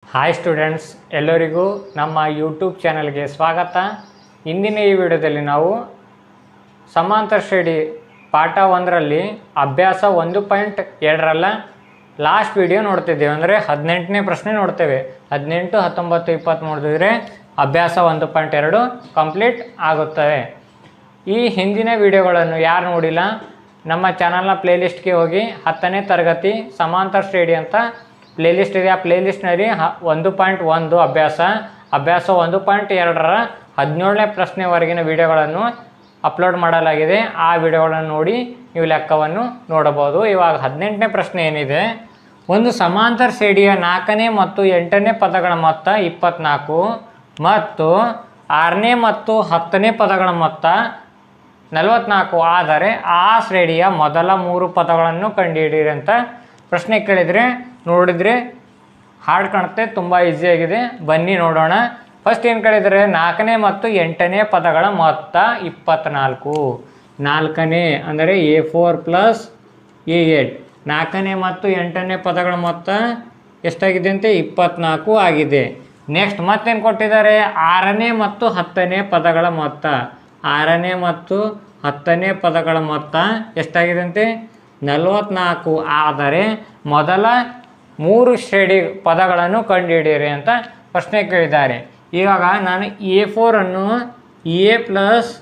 hi students ಎಲ್ಲರಿಗೂ ನಮ್ಮ YouTube ಚಾನಲ್ಗೆ ಸ್ವಾಗತ ಇಂದಿನ ಈ ವಿಡಿಯೋದಲ್ಲಿ ನಾವು ಸಮಾಂತರ ಶ್ರೇಣಿ ಪಾಠ ಒಂದರಲ್ಲಿ ಅಭ್ಯಾಸ ಒಂದು ಪಾಯಿಂಟ್ ಎರಡರಲ್ಲ ಲಾಸ್ಟ್ ವಿಡಿಯೋ ನೋಡ್ತಿದ್ದೇವೆ ಅಂದರೆ ಹದಿನೆಂಟನೇ ಪ್ರಶ್ನೆ ನೋಡ್ತೇವೆ ಹದಿನೆಂಟು ಹತ್ತೊಂಬತ್ತು ಇಪ್ಪತ್ತು ನೋಡಿದ್ರೆ ಅಭ್ಯಾಸ ಒಂದು ಪಾಯಿಂಟ್ ಎರಡು ಕಂಪ್ಲೀಟ್ ಆಗುತ್ತವೆ ಈ ಹಿಂದಿನ ವಿಡಿಯೋಗಳನ್ನು ಯಾರು ನೋಡಿಲ್ಲ ನಮ್ಮ ಚಾನಲ್ನ ಪ್ಲೇಲಿಸ್ಟ್ಗೆ ಹೋಗಿ ಹತ್ತನೇ ತರಗತಿ ಸಮಾಂತರ ಶ್ರೇಣಿ ಅಂತ ಪ್ಲೇಲಿಸ್ಟ್ ಇದೆ ಆ ಪ್ಲೇಲಿಸ್ಟ್ನಲ್ಲಿ ಹ ಒಂದು ಪಾಯಿಂಟ್ ಒಂದು ಅಭ್ಯಾಸ ಅಭ್ಯಾಸ ಒಂದು ಪಾಯಿಂಟ್ ಎರಡರ ಹದಿನೇಳನೇ ಪ್ರಶ್ನೆವರೆಗಿನ ವಿಡಿಯೋಗಳನ್ನು ಅಪ್ಲೋಡ್ ಮಾಡಲಾಗಿದೆ ಆ ವಿಡಿಯೋಗಳನ್ನು ನೋಡಿ ನೀವು ಲೆಕ್ಕವನ್ನು ನೋಡಬಹುದು ಇವಾಗ ಹದಿನೆಂಟನೇ ಪ್ರಶ್ನೆ ಏನಿದೆ ಒಂದು ಸಮಾಂತರ ಶ್ರೇಣಿಯ ನಾಲ್ಕನೇ ಮತ್ತು ಎಂಟನೇ ಪದಗಳ ಮೊತ್ತ ಇಪ್ಪತ್ನಾಲ್ಕು ಮತ್ತು ಆರನೇ ಮತ್ತು ಹತ್ತನೇ ಪದಗಳ ಮೊತ್ತ ನಲವತ್ನಾಲ್ಕು ಆದರೆ ಆ ಶ್ರೇಣಿಯ ಮೊದಲ ಮೂರು ಪದಗಳನ್ನು ಕಂಡುಹಿಡಿಯಿರಿ ಅಂತ ಪ್ರಶ್ನೆ ಕೇಳಿದರೆ ನೋಡಿದರೆ ಹಾರ್ಡ್ ಕಾಣುತ್ತೆ ತುಂಬ ಈಸಿಯಾಗಿದೆ ಬನ್ನಿ ನೋಡೋಣ ಫಸ್ಟ್ ಏನು ಕೇಳಿದರೆ ನಾಲ್ಕನೇ ಮತ್ತು ಎಂಟನೇ ಪದಗಳ ಮೊತ್ತ ಇಪ್ಪತ್ತ್ನಾಲ್ಕು ನಾಲ್ಕನೇ ಅಂದರೆ A four plus A eight ನಾಲ್ಕನೇ ಮತ್ತು ಎಂಟನೇ ಪದಗಳ ಮೊತ್ತ ಎಷ್ಟಾಗಿದೆ ಅಂತೆ ಇಪ್ಪತ್ನಾಲ್ಕು ಆಗಿದೆ ನೆಕ್ಸ್ಟ್ ಮತ್ತೇನು ಕೊಟ್ಟಿದ್ದಾರೆ ಆರನೇ ಮತ್ತು ಹತ್ತನೇ ಪದಗಳ ಮೊತ್ತ ಆರನೇ ಮತ್ತು ಹತ್ತನೇ ಪದಗಳ ಮೊತ್ತ ಎಷ್ಟಾಗಿದೆ ಅಂತೆ ನಲವತ್ನಾಲ್ಕು ಆದರೆ ಮೊದಲ ಮೂರು ಶ್ರೇಣಿ ಪದಗಳನ್ನು ಕಂಡುಹಿಡಿಯಿರಿ ಅಂತ ಪ್ರಶ್ನೆ ಕೇಳಿದ್ದಾರೆ ಇವಾಗ ನಾನು ಎ ಫೋರನ್ನು ಎ ಪ್ಲಸ್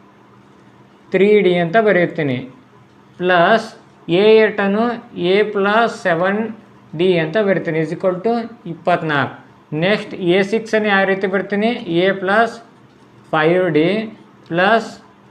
ತ್ರೀ ಡಿ ಅಂತ ಬರೆಯುತ್ತೀನಿ ಪ್ಲಸ್ ಎ ಏಟನ್ನು ಎ ಪ್ಲಸ್ ಸೆವೆನ್ ಡಿ ಅಂತ ಬರಿತೀನಿ ಇಸ್ ಇಕ್ವಲ್ ಟು ಇಪ್ಪತ್ನಾಲ್ಕು ನೆಕ್ಸ್ಟ್ ಎ ಸಿಕ್ಸನ್ನು ಯಾವ ರೀತಿ ಬರ್ತೀನಿ A plus five D plus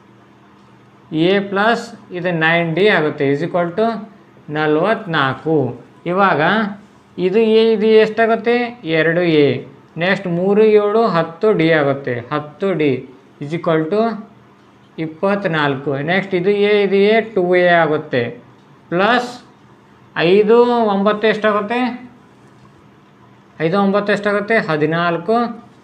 A plus ಇದು ನೈನ್ ಡಿ ಆಗುತ್ತೆ ಇಸ್ ಇಕ್ವಲ್ ಟು ನಲ್ವತ್ನಾಲ್ಕು ಇವಾಗ ಇದು ಎ ಇದು ಎಷ್ಟಾಗುತ್ತೆ ಎರಡು ಎ ನೆಕ್ಸ್ಟ್ ಮೂರು ಏಳು ಹತ್ತು ಡಿ ಆಗುತ್ತೆ ಹತ್ತು ಡಿ ಇಸ್ ಇಕ್ವಲ್ ಟು ಇಪ್ಪತ್ತ್ನಾಲ್ಕು ನೆಕ್ಸ್ಟ್ ಇದು ಎ ಇದು ಎ ಟು ಎ ಆಗುತ್ತೆ ಪ್ಲಸ್ ಐದು ಒಂಬತ್ತು ಎಷ್ಟಾಗುತ್ತೆ ಐದು ಒಂಬತ್ತು ಎಷ್ಟಾಗುತ್ತೆ ಹದಿನಾಲ್ಕು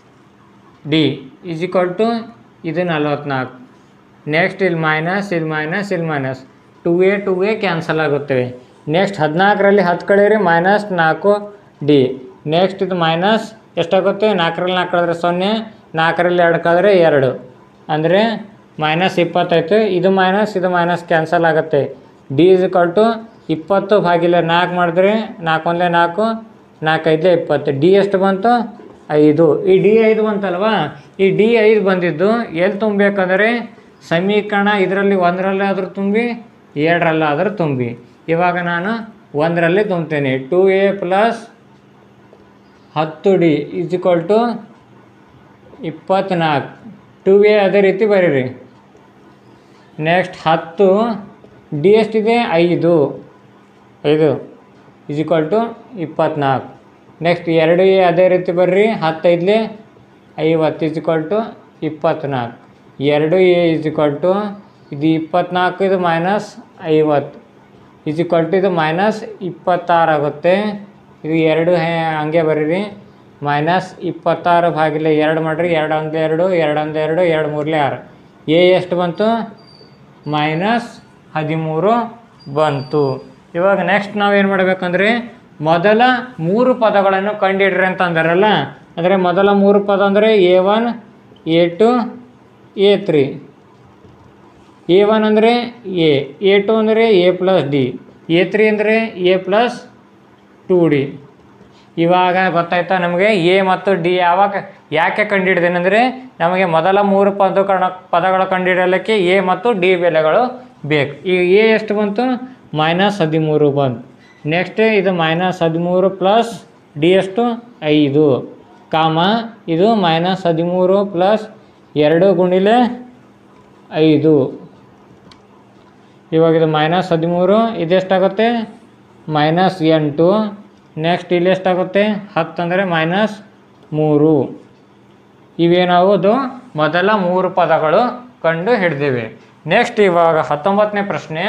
ಡಿ ಇಸ್ ಇಕ್ವಲ್ ಟು ಇದು ನಲ್ವತ್ನಾಲ್ಕು ನೆಕ್ಸ್ಟ್ ಇಲ್ಲಿ ಮೈನಸ್ ಇಲ್ಲಿ ಮೈನಸ್ ಇಲ್ಲಿ minus two A two A cancel ಆಗುತ್ತವೆ ನೆಕ್ಸ್ಟ್ ಹದಿನಾಲ್ಕರಲ್ಲಿ ಹತ್ತು ಕಳೆಯಿರಿ ಮೈನಸ್ ನಾಲ್ಕು ಡಿ ನೆಕ್ಸ್ಟ್ ಇದು ಮೈನಸ್ ಎಷ್ಟಾಗುತ್ತೆ ನಾಲ್ಕರಲ್ಲಿ ನಾಲ್ಕು ಕಳೆದ್ರೆ ಸೊನ್ನೆ ನಾಲ್ಕರಲ್ಲಿ ಎರಡು ಕಳೆದ್ರೆ ಎರಡು ಅಂದರೆ ಮೈನಸ್ ಇಪ್ಪತ್ತೈತು ಇದು ಮೈನಸ್ ಇದು ಮೈನಸ್ ಕ್ಯಾನ್ಸಲ್ ಆಗುತ್ತೆ ಡಿ ಇಸ್ ಇಕ್ವಲ್ ಟು ಇಪ್ಪತ್ತು ಭಾಗಿಲೆ ನಾಲ್ಕು ಮಾಡಿದ್ರೆ ನಾಲ್ಕು ಒಂದಲೇ ನಾಲ್ಕು ನಾಲ್ಕೈದಲೇ ಇಪ್ಪತ್ತು ಡಿ ಎಷ್ಟು ಬಂತು ಐದು ಈ ಡಿ ಐದು ಬಂತಲ್ವಾ ಈ ಡಿ ಐದು ಬಂದಿದ್ದು ಎಲ್ಲಿ ತುಂಬಬೇಕಂದ್ರೆ ಸಮೀಕರಣ ಇದರಲ್ಲಿ ಒಂದರಲ್ಲಾದರೂ ತುಂಬಿ ಎರಡರಲ್ಲಾದರೂ ತುಂಬಿ ಇವಾಗ ನಾನು ಒಂದರಲ್ಲಿ ತುಂಬ್ತೇನೆ ಟು ಎ ಪ್ಲಸ್ ಹತ್ತು ಡಿ ಇಸ್ ಇಕ್ವಲ್ ಟು ಇಪ್ಪತ್ತ್ನಾಲ್ಕು ಟು ಎ ಅದೇ ರೀತಿ ಬರೀರಿ ನೆಕ್ಸ್ಟ್ ಹತ್ತು ಡಿ ಎಷ್ಟಿದೆ ಐದು ಐದು ಇಸ್ ಇಕ್ವಲ್ ಟು ಇಪ್ಪತ್ತ್ನಾಲ್ಕು ನೆಕ್ಸ್ಟ್ ಎರಡು ಎ ಅದೇ ರೀತಿ ಬರ್ರಿ ಹತ್ತೈದಲೇ ಐವತ್ತು ಇಸ್ ಇಕ್ವಲ್ ಟು ಇಪ್ಪತ್ತ್ನಾಲ್ಕು ಎರಡು ಎ ಇಸ್ ಇಕ್ವಲ್ ಟು ಇದು ಇಪ್ಪತ್ತ್ನಾಲ್ಕು ಇದು ಮೈನಸ್ ಐವತ್ತು ಇಸ್ ಇಕ್ವಲ್ ಟು ಇದು ಮೈನಸ್ ಇಪ್ಪತ್ತಾರು ಆಗುತ್ತೆ ಇದು ಎರಡು ಹೇ ಹಂಗೆ ಬರೀರಿ ಮೈನಸ್ ಇಪ್ಪತ್ತಾರು ಭಾಗಿಲೆ ಎರಡು ಮಾಡಿರಿ ಎರಡು ಒಂದು ಎರಡು ಎರಡು ಒಂದು ಎರಡು ಎರಡು ಮೂರಲೇ ಆರು ಎ ಎಷ್ಟು ಬಂತು ಮೈನಸ್ ಹದಿಮೂರು ಬಂತು ಇವಾಗ ನೆಕ್ಸ್ಟ್ ನಾವೇನು ಮಾಡಬೇಕಂದ್ರೆ ಮೊದಲ ಮೂರು ಪದಗಳನ್ನು ಕಂಡುಹಿಡ್ರಿ ಅಂತ ಅಂದಾರಲ್ಲ ಅಂದರೆ ಮೊದಲ ಮೂರು ಪದ ಅಂದರೆ A one A two A three A one ಅಂದರೆ ಎ ಎ ಟು ಅಂದರೆ A plus D A three ಅಂದರೆ ಎ ಪ್ಲಸ್ ಟು ಡಿ ಇವಾಗ ಗೊತ್ತಾಯ್ತಾ ನಮಗೆ ಎ ಮತ್ತು ಡಿ ಯಾವಾಗ ಯಾಕೆ ಕಂಡುಹಿಡ್ದೇನೆ ಅಂದರೆ ನಮಗೆ ಮೊದಲ ಮೂರು ಪದಗಳ ಪದಗಳ ಕಂಡುಹಿಡಿಯಲಿಕ್ಕೆ ಎ ಮತ್ತು ಡಿ ಬೆಲೆಗಳು ಬೇಕು ಈಗ ಎ ಎಷ್ಟು ಬಂತು ಮೈನಸ್ ಹದಿಮೂರು ಬಂತು ನೆಕ್ಸ್ಟ್ ಇದು ಮೈನಸ್ ಹದಿಮೂರು ಪ್ಲಸ್ ಡಿ ಎಷ್ಟು ಐದು ಕಾಮ ಇದು ಮೈನಸ್ ಹದಿಮೂರು ಪ್ಲಸ್ ಎರಡು ಗುಣಿಲೆ ಐದು ಇವಾಗ ಇದು ಮೈನಸ್ ಹದಿಮೂರು ಇದೆಷ್ಟಾಗುತ್ತೆ ಮೈನಸ್ ಎಂಟು ನೆಕ್ಸ್ಟ್ ಇಲ್ಲಿ ಎಷ್ಟಾಗುತ್ತೆ ಹತ್ತು ಅಂದರೆ ಮೈನಸ್ ಮೂರು ಇವೇನಾವುದು ಮೊದಲ ಮೂರು ಪದಗಳು ಕಂಡು ಹಿಡಿದಿವೆ ನೆಕ್ಸ್ಟ್ ಇವಾಗ ಹತ್ತೊಂಬತ್ತನೇ ಪ್ರಶ್ನೆ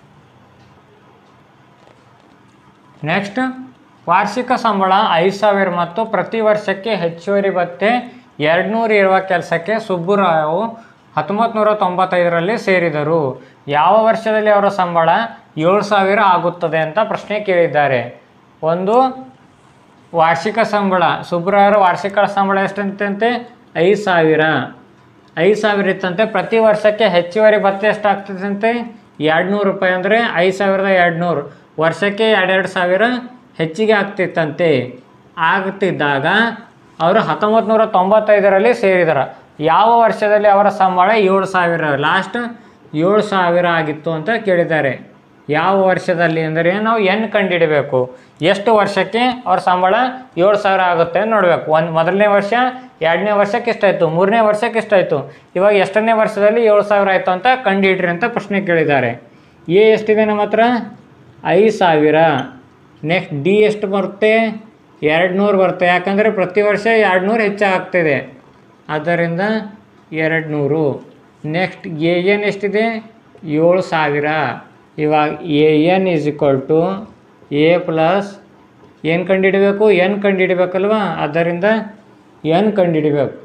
ನೆಕ್ಸ್ಟ್ ವಾರ್ಷಿಕ ಸಂಬಳ ಐದು ಸಾವಿರ ಮತ್ತು ಪ್ರತಿ ವರ್ಷಕ್ಕೆ ಹೆಚ್ಚುವರಿ ಭತ್ಯೆ ಎರಡು ನೂರು ಇರುವ ಕೆಲಸಕ್ಕೆ ಸುಬ್ಬುರಾವು ಹತ್ತೊಂಬತ್ತು ನೂರ ತೊಂಬತ್ತೈದರಲ್ಲಿ ಸೇರಿದರು ಯಾವ ವರ್ಷದಲ್ಲಿ ಅವರ ಸಂಬಳ ಏಳು ಸಾವಿರ ಆಗುತ್ತದೆ ಅಂತ ಪ್ರಶ್ನೆ ಕೇಳಿದ್ದಾರೆ ಒಂದು ವಾರ್ಷಿಕ ಸಂಬಳ ಸುಬ್ರವರ ವಾರ್ಷಿಕ ಸಂಬಳ ಎಷ್ಟಂತೆ ಐದು ಸಾವಿರ ಐದು ಸಾವಿರ ಇತ್ತಂತೆ ಪ್ರತಿ ವರ್ಷಕ್ಕೆ ಹೆಚ್ಚುವರಿ ಭತ್ಯೆ ಎಷ್ಟಾಗ್ತದಂತೆ ಎರಡು ನೂರು ರೂಪಾಯಿ ಅಂದರೆ ಐದು ಸಾವಿರದ ಎರಡು ನೂರು ವರ್ಷಕ್ಕೆ ಎರಡೆರಡು ಸಾವಿರ ಹೆಚ್ಚಿಗೆ ಆಗ್ತಿತ್ತಂತೆ ಆಗ್ತಿದ್ದಾಗ ಅವರು ಹತ್ತೊಂಬತ್ತು ನೂರ ತೊಂಬತ್ತೈದರಲ್ಲಿ ಸೇರಿದರು ಯಾವ ವರ್ಷದಲ್ಲಿ ಅವರ ಸಂಬಳ ಏಳು ಸಾವಿರ ಲಾಸ್ಟ್ ಏಳು ಸಾವಿರ ಆಗಿತ್ತು ಅಂತ ಕೇಳಿದ್ದಾರೆ ಯಾವ ವರ್ಷದಲ್ಲಿ ಅಂದರೆ ನಾವು ಎನ್ ಕಂಡುಹಿಡಬೇಕು ಎಷ್ಟು ವರ್ಷಕ್ಕೆ ಅವ್ರ ಸಂಬಳ ಏಳು ಸಾವಿರ ಆಗುತ್ತೆ ಅಂತ ನೋಡಬೇಕು ಒಂದು ಮೊದಲನೇ ವರ್ಷ ಎರಡನೇ ವರ್ಷಕ್ಕೆ ಎಷ್ಟಾಯಿತು ಮೂರನೇ ವರ್ಷಕ್ಕೆ ಎಷ್ಟಾಯಿತು ಇವಾಗ ಎಷ್ಟನೇ ವರ್ಷದಲ್ಲಿ ಏಳು ಸಾವಿರ ಆಯಿತು ಅಂತ ಕಂಡುಹಿಡ್ರಿ ಅಂತ ಪ್ರಶ್ನೆ ಕೇಳಿದ್ದಾರೆ ಎ ಎಷ್ಟಿದೆ ನಮ್ಮ ಹತ್ರ ಐದು ಸಾವಿರ ನೆಕ್ಸ್ಟ್ ಡಿ ಎಷ್ಟು ಬರುತ್ತೆ ಎರಡು ನೂರು ಬರುತ್ತೆ ಯಾಕಂದರೆ ಪ್ರತಿ ವರ್ಷ ಎರಡು ನೂರು ಹೆಚ್ಚಾಗ್ತಿದೆ ಆದ್ದರಿಂದ ಎರಡು ನೂರು ನೆಕ್ಸ್ಟ್ ಎ ಎನ್ ಎಷ್ಟಿದೆ ಏಳು ಸಾವಿರ ಇವಾಗ A N is equal to A plus ಏನು ಕಂಡುಹಿಡಬೇಕು ಎನ್ ಕಂಡುಹಿಡಬೇಕಲ್ವಾ ಆದ್ದರಿಂದ ಎನ್ ಕಂಡುಹಿಡಬೇಕು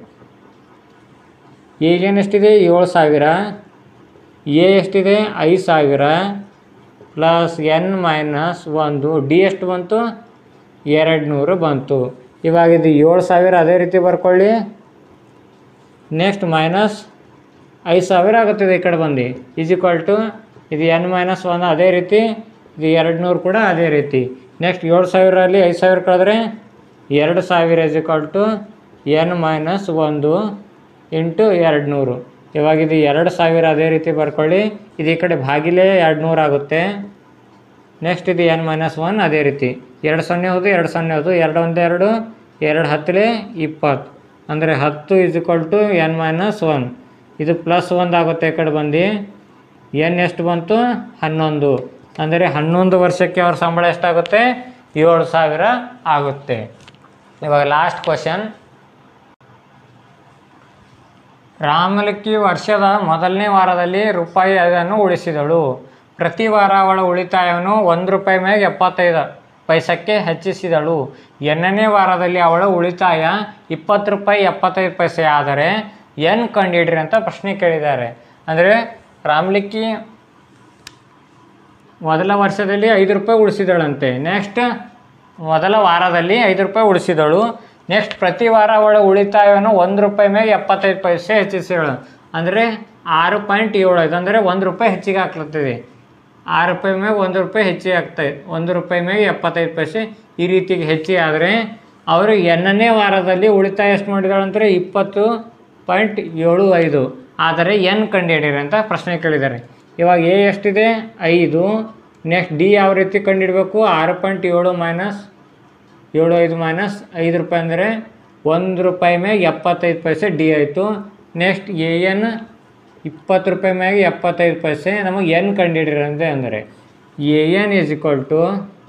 ಎ ಎನ್ ಎಷ್ಟಿದೆ ಏಳು ಸಾವಿರ ಎ ಎಷ್ಟಿದೆ ಐದು ಸಾವಿರ ಪ್ಲಸ್ ಎನ್ ಮೈನಸ್ ಒಂದು ಡಿ ಎಷ್ಟು ಬಂತು ಎರಡು ನೂರು ಬಂತು ಇವಾಗ ಇದು ಏಳು ಸಾವಿರ ಅದೇ ರೀತಿ ಬರ್ಕೊಳ್ಳಿ ನೆಕ್ಸ್ಟ್ ಮೈನಸ್ ಐದು ಸಾವಿರ ಆಗುತ್ತದೆ ಈ ಕಡೆ ಬಂದು ಈಸ್ ಈಕ್ವಲ್ ಟು ಇದು ಎನ್ ಮೈನಸ್ ಒನ್ ಅದೇ ರೀತಿ ಇದು ಎರಡು ನೂರು ಕೂಡ ಅದೇ ರೀತಿ ನೆಕ್ಸ್ಟ್ ಏಳು ಸಾವಿರಲ್ಲಿ ಐದು ಸಾವಿರ ಕಳೆದ್ರೆ ಎರಡು ಸಾವಿರ is equal to N minus ಒಂದು ಇಂಟು ಎರಡು ನೂರು ಇವಾಗ ಇದು ಎರಡು ಸಾವಿರ ಅದೇ ರೀತಿ ಬರ್ಕೊಳ್ಳಿ ಇದು ಈ ಕಡೆ ಭಾಗಿಲೇ ಎರಡು ನೂರು ಆಗುತ್ತೆ ನೆಕ್ಸ್ಟ್ ಇದು ಎನ್ ಮೈನಸ್ ಒನ್ ಅದೇ ರೀತಿ ಎರಡು ಸೊನ್ನೆ ಹೋದು ಎರಡು ಸೊನ್ನೆ ಹೋದು ಎರಡು ಒಂದು ಎರಡು ಎರಡು ಹತ್ತಲೇ ಇಪ್ಪತ್ತು ಅಂದರೆ ಹತ್ತು is equal to N minus one ಇದು ಪ್ಲಸ್ ಒಂದು ಆಗುತ್ತೆ ಈ ಕಡೆ ಬಂದು ಎನ್ ಎಷ್ಟು ಬಂತು ಹನ್ನೊಂದು ಅಂದರೆ ಹನ್ನೊಂದು ವರ್ಷಕ್ಕೆ ಅವ್ರ ಸಂಬಳ ಎಷ್ಟಾಗುತ್ತೆ ಏಳು ಸಾವಿರ ಆಗುತ್ತೆ ಇವಾಗ ಲಾಸ್ಟ್ ಕ್ವಶನ್ ರಾಮಲಕ್ಕಿ ವರ್ಷದ ಮೊದಲನೇ ವಾರದಲ್ಲಿ ರೂಪಾಯಿ ಅದನ್ನು ಉಳಿಸಿದಳು ಪ್ರತಿ ವಾರ ಅವಳ ಉಳಿತಾಯವನ್ನು ಒಂದು ರೂಪಾಯಿ ಮೇಲೆ ಎಪ್ಪತ್ತೈದು ಪೈಸಕ್ಕೆ ಹೆಚ್ಚಿಸಿದಳು ಎನ್ನನೇ ವಾರದಲ್ಲಿ ಅವಳ ಉಳಿತಾಯ ಇಪ್ಪತ್ತು ರೂಪಾಯಿ ಎಪ್ಪತ್ತೈದು ಪೈಸೆ ಆದರೆ ಎನ್ ಕಂಡುಹಿಡ್ರಿ ಅಂತ ಪ್ರಶ್ನೆ ಕೇಳಿದ್ದಾರೆ ಅಂದರೆ ರಾಮಲಿಕ್ಕಿ ಮೊದಲ ವರ್ಷದಲ್ಲಿ ಐದು ರೂಪಾಯಿ ಉಳಿಸಿದಳಂತೆ ನೆಕ್ಸ್ಟ್ ಮೊದಲ ವಾರದಲ್ಲಿ ಐದು ರೂಪಾಯಿ ಉಳಿಸಿದಳು ನೆಕ್ಸ್ಟ್ ಪ್ರತಿ ವಾರ ಅವಳ ಉಳಿತಾಯವನ್ನು ಒಂದು ರೂಪಾಯಿ ಮೇಲೆ ಎಪ್ಪತ್ತೈದು ಪೈಸೆ ಹೆಚ್ಚಿಸಿದಳು ಅಂದರೆ ಆರು ಪಾಯಿಂಟ್ ಏಳು ಐದು ಅಂದರೆ ಒಂದು ರೂಪಾಯಿ ಹೆಚ್ಚಿಗೆ ಆಗ್ಲತ್ತದೆ ಆರು ರೂಪಾಯಿ ಮೇಲೆ ಒಂದು ರೂಪಾಯಿ ಹೆಚ್ಚಿಗೆ ಆಗ್ತದೆ ಒಂದು ರೂಪಾಯಿ ಮೇಲೆ ಎಪ್ಪತ್ತೈದು ಪೈಸೆ ಈ ರೀತಿಗೆ ಹೆಚ್ಚಿಗೆ ಆದರೆ ಅವರು ಎನ್ನನೇ ವಾರದಲ್ಲಿ ಉಳಿತಾಯ ಎಷ್ಟು ಮಾಡಿದಾಳಂದರೆ ಇಪ್ಪತ್ತು ಪಾಯಿಂಟ್ ಏಳು ಐದು ಆದರೆ ಎನ್ ಕಂಡುಹಿಡಿಯಿರಿ ಅಂತ ಪ್ರಶ್ನೆ ಕೇಳಿದ್ದಾರೆ ಇವಾಗ ಎ ಎಷ್ಟಿದೆ ಐದು ನೆಕ್ಸ್ಟ್ ಡಿ ಯಾವ ರೀತಿ ಕಂಡುಹಿಡಬೇಕು ಆರು ಪಾಯಿಂಟ್ ಏಳು ಮೈನಸ್ ಏಳು ಐದು ಮೈನಸ್ ಐದು ರೂಪಾಯಿ ಅಂದರೆ ಒಂದು ರೂಪಾಯಿ ಮ್ಯಾಗ ಎಪ್ಪತ್ತೈದು ಪೈಸೆ ಡಿ ಆಯಿತು ನೆಕ್ಸ್ಟ್ ಎ ಎನ್ ಇಪ್ಪತ್ತು ರೂಪಾಯಿ ಮ್ಯಾಗ ಎಪ್ಪತ್ತೈದು ಪೈಸೆ ನಮಗೆ ಎನ್ ಕಂಡುಹಿಡಿರಂತೆ ಅಂದರೆ A N is equal to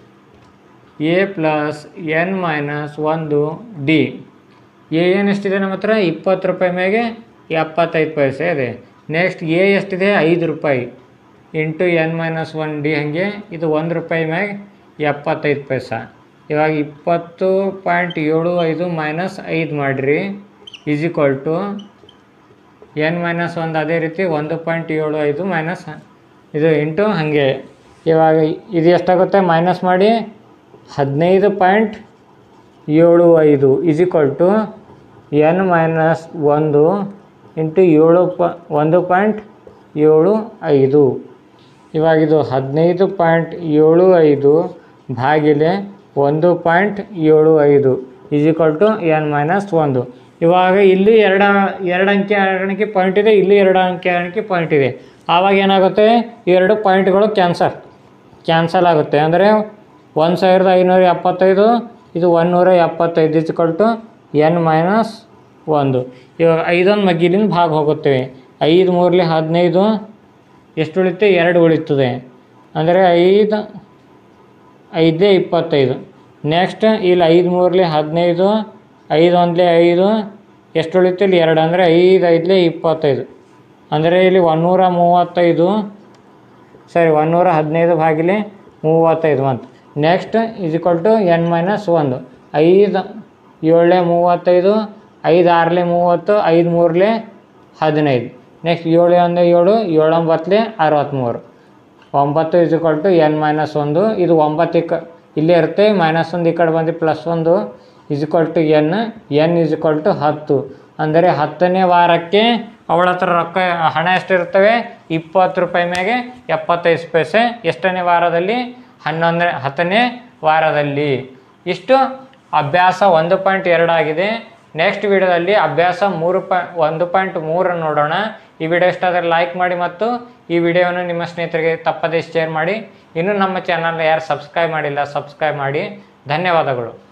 A plus N minus ಒಂದು ಡಿ ಎ ಎನ್ ಎಷ್ಟಿದೆ ನಮ್ಮ ಹತ್ರ ಇಪ್ಪತ್ತು ರೂಪಾಯಿ ಮ್ಯಾಗೆ ಎಪ್ಪತ್ತೈದು ಪೈಸೆ ಇದೆ ನೆಕ್ಸ್ಟ್ ಎ ಎಷ್ಟಿದೆ ಐದು ರೂಪಾಯಿ into N minus one D ಹಾಗೆ ಇದು ಒಂದು ರೂಪಾಯಿ ಮ್ಯಾಗ ಎಪ್ಪತ್ತೈದು ಪೈಸೆ ಇವಾಗ ಇಪ್ಪತ್ತು ಪಾಯಿಂಟ್ ಏಳು ಐದು ಮೈನಸ್ ಐದು ಮಾಡಿರಿ is equal to N minus ಒಂದು ಅದೇ ರೀತಿ ಒಂದು ಪಾಯಿಂಟ್ ಏಳು ಐದು ಮೈನಸ್ ಇದು ಇಂಟು ಹಾಗೆ ಇವಾಗ ಇದು ಎಷ್ಟಾಗುತ್ತೆ ಮೈನಸ್ ಮಾಡಿ ಹದಿನೈದು ಪಾಯಿಂಟ್ ಏಳು ಐದು is equal to N minus ಒಂದು ಇಂಟು ಏಳು ಪ ಒಂದು ಪಾಯಿಂಟ್ ಏಳು ಐದು ಇವಾಗ ಇದು ಹದಿನೈದು ಪಾಯಿಂಟ್ ಏಳು ಐದು ಭಾಗಿಲೆ ಒಂದು ಪಾಯಿಂಟ್ ಏಳು ಐದು is equal to N minus ಒಂದು ಇವಾಗ ಇಲ್ಲಿ ಎರಡು ಎರಡು ಅಂಕೆ ಎರಡು ಅಂಕೆ ಪಾಯಿಂಟ್ ಇದೆ ಇಲ್ಲಿ ಎರಡು ಅಂಕೆ ಅಂಕೆ ಪಾಯಿಂಟ್ ಇದೆ ಆವಾಗ ಏನಾಗುತ್ತೆ ಈ ಎರಡು ಪಾಯಿಂಟ್ಗಳು ಕ್ಯಾನ್ಸಲ್ ಕ್ಯಾನ್ಸಲ್ ಆಗುತ್ತೆ ಅಂದರೆ ಒಂದು ಸಾವಿರದ ಐನೂರ ಎಪ್ಪತ್ತೈದು ಇದು ಒಂದುನೂರ ಎಪ್ಪತ್ತೈದು ಇಸ್ಕೊಲ್ ಟು ಎನ್ ಮೈನಸ್ ಒಂದು ಇವಾಗ ಐದೊಂದು ಮಗ್ಗಿಲಿಂದ ಭಾಗ ಹೋಗುತ್ತೇವೆ ಐದು ಮೂರಲಿ ಹದಿನೈದು ಎಷ್ಟು ಉಳಿತೆ ಎರಡು ಉಳಿತದೆ ಅಂದರೆ ಐದು ಐದೇ ಇಪ್ಪತ್ತೈದು ನೆಕ್ಸ್ಟ್ ಇಲ್ಲಿ ಐದು ಮೂರಲಿ ಹದಿನೈದು ಐದು ಒಂದಲೇ ಐದು ಎಷ್ಟು ಉಳಿತು ಇಲ್ಲಿ ಎರಡು ಅಂದರೆ ಐದು ಐದಲೇ ಇಪ್ಪತ್ತೈದು ಅಂದರೆ ಇಲ್ಲಿ ಒಂದುನೂರ ಮೂವತ್ತೈದು ಸರಿ ಒಂದುನೂರ ಹದಿನೈದು ಭಾಗಿಲೆ ಮೂವತ್ತೈದು ಬಂತು next is equal to N minus ಒಂದು ಐದು ಏಳಲೆ ಮೂವತ್ತೈದು ಐದು ಆರಲೆ ಮೂವತ್ತು ಐದು ಮೂರಲೆ ಹದಿನೈದು ನೆಕ್ಸ್ಟ್ ಏಳು ಒಂದು ಏಳು ಏಳೊಂಬತ್ತಲೆ ಅರವತ್ತ್ಮೂರು ಒಂಬತ್ತು is equal to N minus ಒಂದು ಇದು ಒಂಬತ್ತಕ್ಕೆ ಇಲ್ಲೇ ಇರುತ್ತೆ ಮೈನಸ್ ಒಂದು ಈ ಕಡೆ ಬಂದು ಪ್ಲಸ್ ಒಂದು is equal to N N is equal to ಹತ್ತು ಅಂದರೆ ಹತ್ತನೇ ವಾರಕ್ಕೆ ಅವಳ ಹತ್ರ ರೊಕ್ಕ ಹಣ ಎಷ್ಟಿರ್ತವೆ ಇಪ್ಪತ್ತು ರೂಪಾಯಿ ಮ್ಯಾಗೆ ಎಪ್ಪತ್ತೈದು ಪೈಸೆ ಎಷ್ಟನೇ ವಾರದಲ್ಲಿ ಹನ್ನೊಂದನೇ ಹತ್ತನೇ ವಾರದಲ್ಲಿ ಇಷ್ಟು ಅಭ್ಯಾಸ ಒಂದು ಪಾಯಿಂಟ್ ಎರಡು ಆಗಿದೆ ನೆಕ್ಸ್ಟ್ ವಿಡಿಯೋದಲ್ಲಿ ಅಭ್ಯಾಸ ಮೂರು ಪಾಯ್ ಒಂದು ಪಾಯಿಂಟ್ ಮೂರನ್ನು ನೋಡೋಣ ಈ ವಿಡಿಯೋ ಇಷ್ಟ ಆದರೆ ಲೈಕ್ ಮಾಡಿ ಮತ್ತು ಈ ವಿಡಿಯೋವನ್ನು ನಿಮ್ಮ ಸ್ನೇಹಿತರಿಗೆ ತಪ್ಪದೇ ಶೇರ್ ಮಾಡಿ ಇನ್ನೂ ನಮ್ಮ ಚಾನಲ್ನ ಯಾರು ಸಬ್ಸ್ಕ್ರೈಬ್ ಮಾಡಿಲ್ಲ ಸಬ್ಸ್ಕ್ರೈಬ್ ಮಾಡಿ ಧನ್ಯವಾದಗಳು